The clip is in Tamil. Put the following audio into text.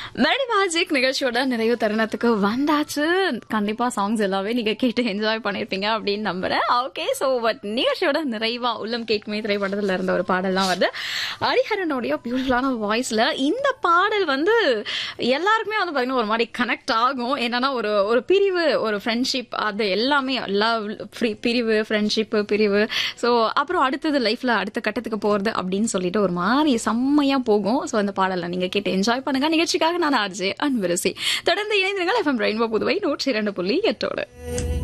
மெலடி மேஜிக் நிகழ்ச்சியோட நிறைவு தருணத்துக்கு வந்தாச்சு கண்டிப்பா சாங்ஸ் எல்லாமே நீங்க கேட்டு என்ஜாய் பண்ணிருப்பீங்க அப்படின்னு நம்புறேன் ஓகே சோ பட் நிகழ்ச்சியோட நிறைவா உள்ளம் கேட்குமே திரைப்படத்துல இருந்த ஒரு பாடல்லாம் வருது ஹரிஹரனுடைய பியூட்டிஃபுல்லான வாய்ஸ்ல இந்த பாடல் வந்து எல்லாருக்குமே வந்து பாத்தீங்கன்னா ஒரு மாதிரி கனெக்ட் ஆகும் என்னன்னா ஒரு ஒரு பிரிவு ஒரு ஃப்ரெண்ட்ஷிப் அது எல்லாமே லவ் பிரிவு ஃப்ரெண்ட்ஷிப் பிரிவு ஸோ அப்புறம் அடுத்தது லைஃப்ல அடுத்த கட்டத்துக்கு போறது அப்படின்னு சொல்லிட்டு ஒரு மாதிரி செம்மையா போகும் ஸோ அந்த பாடலை நீங்க கேட்டு என்ஜாய் பண்ணுங்க நிகழ்ச்சிக்காக நான் ஆர்ஜே அன்பரசி தொடர்ந்து இணைந்திருங்கள் எஃப்எம் ரெயின்போ புதுவை நூற்றி இரண்டு புள்ளி எட்டோடு